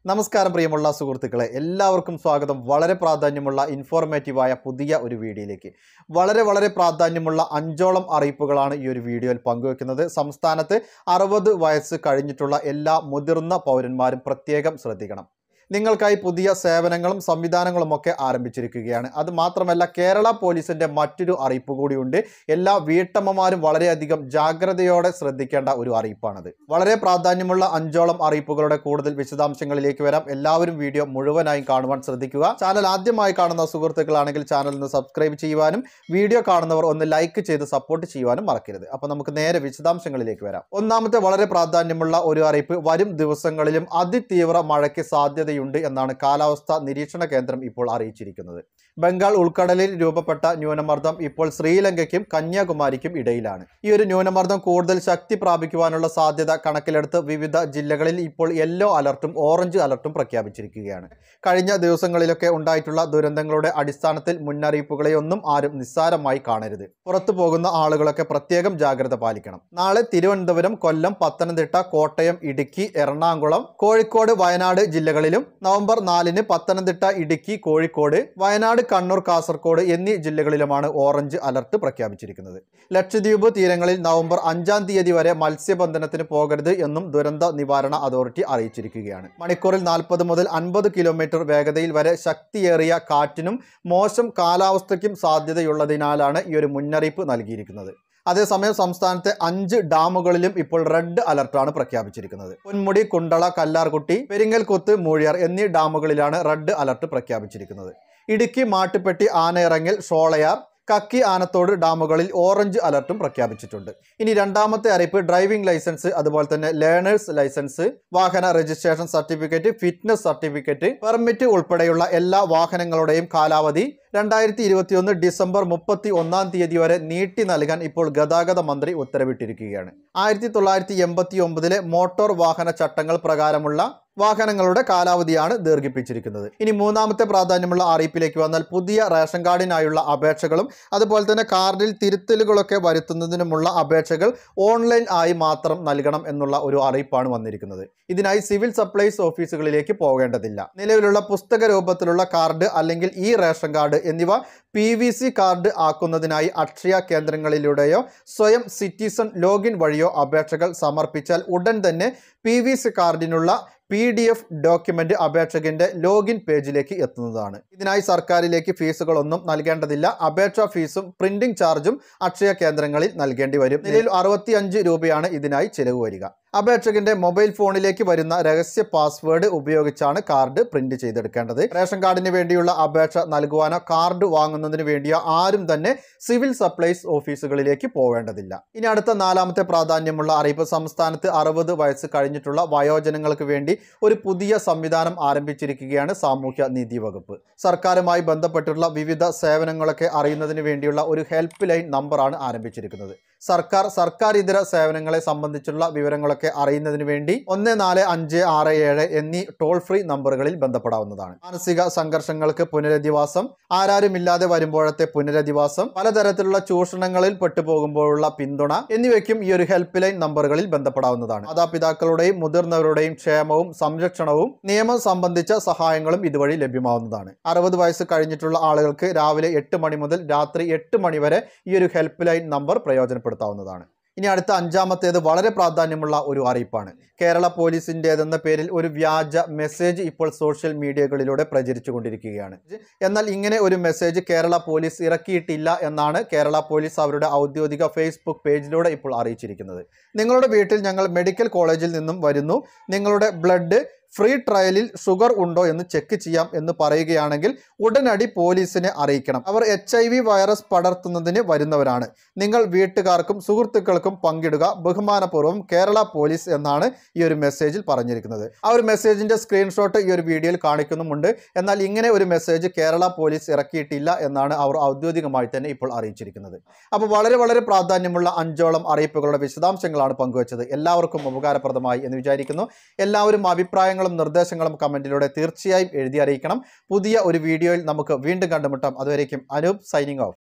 നമസ്കാരം പ്രിയമുള്ള സുഹൃത്തുക്കളെ എല്ലാവർക്കും സ്വാഗതം വളരെ പ്രാധാന്യമുള്ള ഇൻഫോർമേറ്റീവായ പുതിയ ഒരു വീഡിയോയിലേക്ക് വളരെ വളരെ പ്രാധാന്യമുള്ള അഞ്ചോളം അറിയിപ്പുകളാണ് ഈ ഒരു വീഡിയോയിൽ പങ്കുവെക്കുന്നത് സംസ്ഥാനത്ത് അറുപത് വയസ്സ് കഴിഞ്ഞിട്ടുള്ള എല്ലാ മുതിർന്ന പൗരന്മാരും പ്രത്യേകം ശ്രദ്ധിക്കണം നിങ്ങൾക്കായി പുതിയ സേവനങ്ങളും സംവിധാനങ്ങളും ഒക്കെ ആരംഭിച്ചിരിക്കുകയാണ് അത് മാത്രമല്ല കേരള പോലീസിന്റെ മറ്റൊരു അറിയിപ്പ് കൂടിയുണ്ട് എല്ലാ വീട്ടമ്മമാരും വളരെയധികം ജാഗ്രതയോടെ ശ്രദ്ധിക്കേണ്ട ഒരു അറിയിപ്പാണത് വളരെ പ്രാധാന്യമുള്ള അഞ്ചോളം അറിയിപ്പുകളുടെ കൂടുതൽ വിശദാംശങ്ങളിലേക്ക് വരാം എല്ലാവരും വീഡിയോ മുഴുവനായും കാണുവാൻ ശ്രദ്ധിക്കുക ചാനൽ ആദ്യമായി കാണുന്ന സുഹൃത്തുക്കളാണെങ്കിൽ ചാനൽ ഒന്ന് സബ്സ്ക്രൈബ് ചെയ്യുവാനും വീഡിയോ കാണുന്നവർ ഒന്ന് ലൈക്ക് ചെയ്ത് സപ്പോർട്ട് ചെയ്യുവാനും മറക്കരുത് അപ്പോൾ നമുക്ക് നേരെ വിശദാംശങ്ങളിലേക്ക് വരാം ഒന്നാമത്തെ വളരെ പ്രാധാന്യമുള്ള ഒരു അറിയിപ്പ് വരും ദിവസങ്ങളിലും അതിതീവ്ര മഴയ്ക്ക് സാധ്യതയുണ്ട് എന്നാണ് കാലാവസ്ഥാ നിരീക്ഷണ കേന്ദ്രം ഇപ്പോൾ അറിയിച്ചിരിക്കുന്നത് ബംഗാൾ ഉൾക്കടലിൽ രൂപപ്പെട്ട ന്യൂനമർദ്ദം ഇപ്പോൾ ശ്രീലങ്കയ്ക്കും കന്യാകുമാരിക്കും ഇടയിലാണ് ഈ ഒരു ന്യൂനമർദ്ദം കൂടുതൽ ശക്തി പ്രാപിക്കുവാനുള്ള സാധ്യത കണക്കിലെടുത്ത് വിവിധ ജില്ലകളിൽ ഇപ്പോൾ യെല്ലോ അലർട്ടും ഓറഞ്ച് അലർട്ടും പ്രഖ്യാപിച്ചിരിക്കുകയാണ് കഴിഞ്ഞ ദിവസങ്ങളിലൊക്കെ ഉണ്ടായിട്ടുള്ള ദുരന്തങ്ങളുടെ അടിസ്ഥാനത്തിൽ മുന്നറിയിപ്പുകളെയൊന്നും ആരും നിസ്സാരമായി കാണരുത് പുറത്തു പോകുന്ന ആളുകളൊക്കെ പ്രത്യേകം ജാഗ്രത പാലിക്കണം നാളെ തിരുവനന്തപുരം കൊല്ലം പത്തനംതിട്ട കോട്ടയം ഇടുക്കി എറണാകുളം കോഴിക്കോട് വയനാട് ജില്ലകളിലും നവംബർ നാലിന് പത്തനംതിട്ട ഇടുക്കി കോഴിക്കോട് വയനാട് കണ്ണൂർ കാസർഗോഡ് എന്നീ ജില്ലകളിലുമാണ് ഓറഞ്ച് അലർട്ട് പ്രഖ്യാപിച്ചിരിക്കുന്നത് ലക്ഷദ്വീപ് തീരങ്ങളിൽ നവംബർ അഞ്ചാം തീയതി വരെ മത്സ്യബന്ധനത്തിന് പോകരുത് എന്നും ദുരന്ത നിവാരണ അതോറിറ്റി അറിയിച്ചിരിക്കുകയാണ് മണിക്കൂറിൽ നാൽപ്പത് മുതൽ അൻപത് കിലോമീറ്റർ വേഗതയിൽ വരെ ശക്തിയേറിയ കാറ്റിനും മോശം കാലാവസ്ഥയ്ക്കും സാധ്യതയുള്ളതിനാലാണ് ഈ ഒരു മുന്നറിയിപ്പ് നൽകിയിരിക്കുന്നത് അതേസമയം സംസ്ഥാനത്തെ അഞ്ച് ഡാമുകളിലും ഇപ്പോൾ റെഡ് അലർട്ടാണ് പ്രഖ്യാപിച്ചിരിക്കുന്നത് പൊന്മുടി കുണ്ടള കല്ലാർകുട്ടി പെരിങ്ങൽകുത്ത് മൂഴിയാർ എന്നീ ഡാമുകളിലാണ് റെഡ് അലർട്ട് പ്രഖ്യാപിച്ചിരിക്കുന്നത് ഇടുക്കി മാട്ടുപ്പെട്ടി ആനയിറങ്ങൽ ഷോളയാർ കക്കി ആനത്തോട് ഡാമുകളിൽ ഓറഞ്ച് അലർട്ടും പ്രഖ്യാപിച്ചിട്ടുണ്ട് ഇനി രണ്ടാമത്തെ അറിയിപ്പ് ഡ്രൈവിംഗ് ലൈസൻസ് അതുപോലെ തന്നെ ലേണേഴ്സ് ലൈസൻസ് വാഹന registration certificate fitness certificate permit ഉൾപ്പെടെയുള്ള എല്ലാ വാഹനങ്ങളുടെയും കാലാവധി രണ്ടായിരത്തി ഇരുപത്തിയൊന്ന് ഡിസംബർ മുപ്പത്തി ഒന്നാം തീയതി വരെ നീട്ടി നൽകാൻ ഇപ്പോൾ ഗതാഗത മന്ത്രി ഉത്തരവിട്ടിരിക്കുകയാണ് ആയിരത്തി തൊള്ളായിരത്തി എൺപത്തി ഒമ്പതിലെ മോട്ടോർ വാഹന ചട്ടങ്ങൾ പ്രകാരമുള്ള വാഹനങ്ങളുടെ കാലാവധിയാണ് ദീർഘിപ്പിച്ചിരിക്കുന്നത് ഇനി മൂന്നാമത്തെ പ്രാധാന്യമുള്ള അറിയിപ്പിലേക്ക് വന്നാൽ പുതിയ റേഷൻ കാർഡിനായുള്ള അപേക്ഷകളും അതുപോലെ തന്നെ കാർഡിൽ തിരുത്തലുകളൊക്കെ വരുത്തുന്നതിനുമുള്ള അപേക്ഷകൾ ഓൺലൈൻ ആയി മാത്രം നൽകണം എന്നുള്ള ഒരു അറിയിപ്പാണ് വന്നിരിക്കുന്നത് ഇതിനായി സിവിൽ സപ്ലൈസ് ഓഫീസുകളിലേക്ക് പോകേണ്ടതില്ല നിലവിലുള്ള പുസ്തക രൂപത്തിലുള്ള കാർഡ് അല്ലെങ്കിൽ ഈ റേഷൻ കാർഡ് എന്നിവ പി വി സി കാർഡ് ആക്കുന്നതിനായി അക്ഷയ കേന്ദ്രങ്ങളിലൂടെയോ സ്വയം സിറ്റിസൺ ലോഗിൻ വഴിയോ അപേക്ഷകൾ സമർപ്പിച്ചാൽ ഉടൻ തന്നെ പി വി സി കാർഡിനുള്ള പി ഡി എഫ് ഡോക്യുമെന്റ് അപേക്ഷകന്റെ ലോഗിൻ പേജിലേക്ക് എത്തുന്നതാണ് ഇതിനായി സർക്കാരിലേക്ക് ഫീസുകളൊന്നും നൽകേണ്ടതില്ല അപേക്ഷാ ഫീസും പ്രിന്റിംഗ് ചാർജും അക്ഷയ കേന്ദ്രങ്ങളിൽ നൽകേണ്ടി വരും നിലയിൽ അറുപത്തിയഞ്ച് രൂപയാണ് ഇതിനായി ചിലവ് വരിക അപേക്ഷകന്റെ മൊബൈൽ ഫോണിലേക്ക് വരുന്ന രഹസ്യ പാസ്വേഡ് ഉപയോഗിച്ചാണ് കാർഡ് പ്രിന്റ് ചെയ്തെടുക്കേണ്ടത് റേഷൻ കാർഡിന് വേണ്ടിയുള്ള അപേക്ഷ നൽകുവാനോ കാർഡ് വാങ്ങുന്നതിന് വേണ്ടിയോ ആരും തന്നെ സിവിൽ സപ്ലൈസ് ഓഫീസുകളിലേക്ക് പോവേണ്ടതില്ല ഇനി അടുത്ത നാലാമത്തെ പ്രാധാന്യമുള്ള അറിയിപ്പ് സംസ്ഥാനത്ത് അറുപത് വയസ്സ് കഴിഞ്ഞിട്ടുള്ള വയോജനങ്ങൾക്ക് വേണ്ടി ഒരു പുതിയ സംവിധാനം ആരംഭിച്ചിരിക്കുകയാണ് സാമൂഹ്യ നീതി വകുപ്പ് സർക്കാരുമായി ബന്ധപ്പെട്ടുള്ള വിവിധ സേവനങ്ങളൊക്കെ അറിയുന്നതിന് വേണ്ടിയുള്ള ഒരു ഹെൽപ്പ് ലൈൻ നമ്പറാണ് ആരംഭിച്ചിരിക്കുന്നത് സർക്കാർ സർക്കാർ ഇതര സേവനങ്ങളെ സംബന്ധിച്ചുള്ള വിവരങ്ങളൊക്കെ അറിയുന്നതിന് വേണ്ടി ഒന്ന് നാല് അഞ്ച് ആറ് ഏഴ് എന്നീ ടോൾ ഫ്രീ നമ്പറുകളിൽ ബന്ധപ്പെടാവുന്നതാണ് മാനസിക സംഘർഷങ്ങൾക്ക് പുനരധിവാസം ആരാരുമില്ലാതെ വരുമ്പോഴത്തെ പുനരധിവാസം പലതരത്തിലുള്ള ചൂഷണങ്ങളിൽ പെട്ടുപോകുമ്പോഴുള്ള പിന്തുണ എന്നിവയ്ക്കും ഈ ഒരു ഹെൽപ്പ് ലൈൻ നമ്പറുകളിൽ ബന്ധപ്പെടാവുന്നതാണ് മാതാപിതാക്കളുടെയും മുതിർന്നവരുടെയും ക്ഷേമവും സംരക്ഷണവും നിയമം സംബന്ധിച്ച സഹായങ്ങളും ഇതുവഴി ലഭ്യമാവുന്നതാണ് അറുപത് വയസ്സ് കഴിഞ്ഞിട്ടുള്ള ആളുകൾക്ക് രാവിലെ എട്ട് മണി മുതൽ രാത്രി എട്ട് മണി വരെ ഈ ഒരു ഹെൽപ്പ് ലൈൻ നമ്പർ പ്രയോജനപ്പെടുത്താവുന്നതാണ് ഇനി അടുത്ത അഞ്ചാമത്തേത് വളരെ പ്രാധാന്യമുള്ള ഒരു അറിയിപ്പാണ് കേരള പോലീസിൻ്റെതെന്ന പേരിൽ ഒരു വ്യാജ മെസ്സേജ് ഇപ്പോൾ സോഷ്യൽ മീഡിയകളിലൂടെ പ്രചരിച്ചുകൊണ്ടിരിക്കുകയാണ് എന്നാൽ ഇങ്ങനെ ഒരു മെസ്സേജ് കേരള പോലീസ് ഇറക്കിയിട്ടില്ല എന്നാണ് കേരള പോലീസ് അവരുടെ ഔദ്യോഗിക ഫേസ്ബുക്ക് പേജിലൂടെ ഇപ്പോൾ അറിയിച്ചിരിക്കുന്നത് നിങ്ങളുടെ വീട്ടിൽ ഞങ്ങൾ മെഡിക്കൽ കോളേജിൽ നിന്നും വരുന്നു നിങ്ങളുടെ ബ്ലഡ് ഫ്രീ ട്രയലിൽ ഷുഗർ ഉണ്ടോ എന്ന് ചെക്ക് ചെയ്യാം എന്ന് പറയുകയാണെങ്കിൽ ഉടനടി പോലീസിനെ അറിയിക്കണം അവർ എച്ച് ഐ വി വൈറസ് പടർത്തുന്നതിന് വരുന്നവരാണ് നിങ്ങൾ വീട്ടുകാർക്കും സുഹൃത്തുക്കൾക്കും പങ്കിടുക ബഹുമാനപൂർവ്വം കേരള പോലീസ് എന്നാണ് ഈ ഒരു മെസ്സേജിൽ പറഞ്ഞിരിക്കുന്നത് ആ ഒരു മെസ്സേജിന്റെ സ്ക്രീൻഷോട്ട് ഈ ഒരു വീഡിയോയിൽ കാണിക്കുന്നുമുണ്ട് എന്നാൽ ഇങ്ങനെ ഒരു മെസ്സേജ് കേരള പോലീസ് ഇറക്കിയിട്ടില്ല എന്നാണ് അവർ ഔദ്യോഗികമായി തന്നെ ഇപ്പോൾ അറിയിച്ചിരിക്കുന്നത് അപ്പോൾ വളരെ വളരെ പ്രാധാന്യമുള്ള അഞ്ചോളം അറിയിപ്പുകളുടെ വിശദാംശങ്ങളാണ് പങ്കുവച്ചത് എല്ലാവർക്കും ഉപകാരപ്രദമായി എന്ന് വിചാരിക്കുന്നു എല്ലാവരും അഭിപ്രായങ്ങളും നിർദ്ദേശങ്ങളും കമന്റിലൂടെ തീർച്ചയായും എഴുതി അറിയിക്കണം പുതിയ ഒരു വീഡിയോയിൽ നമുക്ക് വീണ്ടും കണ്ടുമുട്ടാം അതുവരേക്കും അനൂപ് സൈനിങ് ഓഫ്